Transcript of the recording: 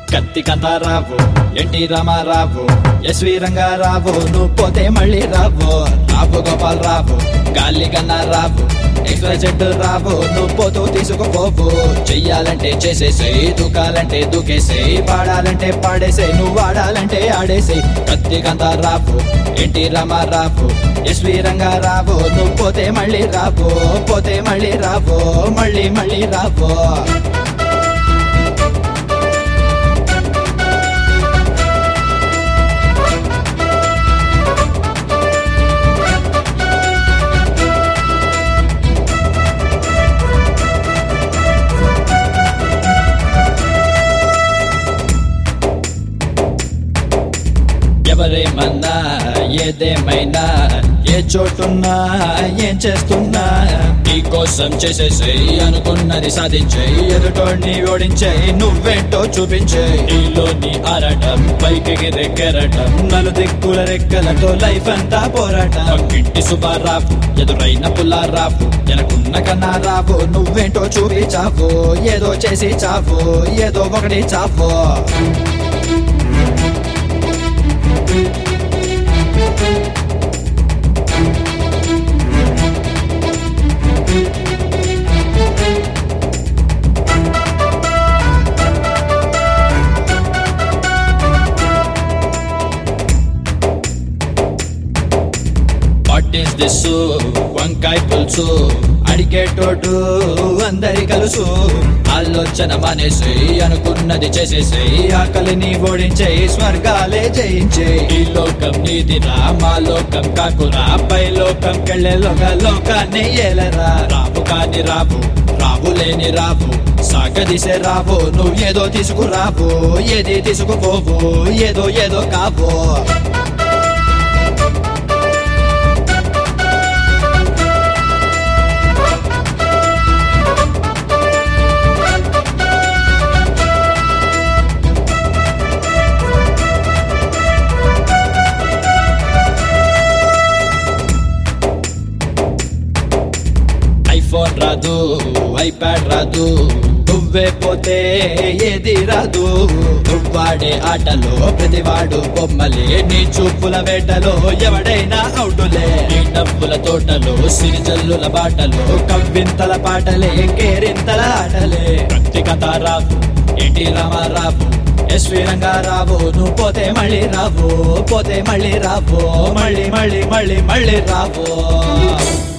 కత్తి Katharao NT Ramarao SV Rangarao నువ్వు పోతే మళ్ళీ రావు రావు గోపాల్ రావు గాలి గన్నా రావు ఎక్స్ప్రెస్ జెడ్ రావు నువ్వు పోతూ తీసుకుపోవు చెయ్యాలంటే చేసేసేయ్ దూకాలంటే దూకేసేయ్ పాడాలంటే పాడేసేయ్ నువ్వు ఆడాలంటే ఆడేసేయ్ కత్తి రావు ఎన్టీ రామారావు ఎస్వి రంగారావు నువ్వు పోతే మళ్ళీ రావు పోతే మళ్ళీ రావు మళ్ళీ మళ్ళీ రావు ఎవరేమన్నా ఏదేమైనా ఏ చోటున్నా ఏం చేస్తున్నా నీ కోసం చేసేసేయ్ అనుకున్నది సాధించేయ్ ఎదుటోడిని ఓడించేయ్ నువ్వేంటో చూపించేయ్ నీలోని ఆరటం పైకి రెక్కెరటం నలు దిక్కుల రెక్కలతో లైఫ్ అంతా పోరాటం పక్కింటి సుబ్బారావు ఎదురైన పుల్లారావు ఎనకున్న కన్నా రావు నువ్వేంటో చూపించావు ఏదో చేసి చావు ఏదో ఒకటి చావు వాట్ ఈస్ దిస్ వంకాయ పులుసు అడిగేటోడు అందరి కలుసు ఆలోచన మానేసి అనుకున్నది చేసేసి ఆకలిని ఓడించే స్వర్గాలే జయించే ఈ లోకం నీదిరా మా లోకం కాకురా పై లోకం కెళ్ళేలోగా లోకాన్ని ఏలరా రావు కాని రావు రావు లేని రావు సాగదీసే రావు నువ్వు ఏదో తీసుకురావు ఏది తీసుకుపోవు ఏదో ఏదో కావు ఐఫోన్ రాదు ఐప్యాడ్ రాదు నువ్వే పోతే ఏది రాదు నువ్వాడే ఆటలో ప్రతివాడు బొమ్మలే నీ చూపుల వేటలో ఎవడైనా అవుటులే నీ డబ్బుల తోటలో సిరిజల్లుల బాటలో కవ్వింతల పాటలే కేరింతల ఆటలే ప్రతి రావు ఎన్టీ రామారావు ఎస్వి రంగారావు నువ్వు పోతే మళ్ళీ రావు పోతే మళ్ళీ రావు మళ్ళీ మళ్ళీ మళ్ళీ మళ్ళీ రావు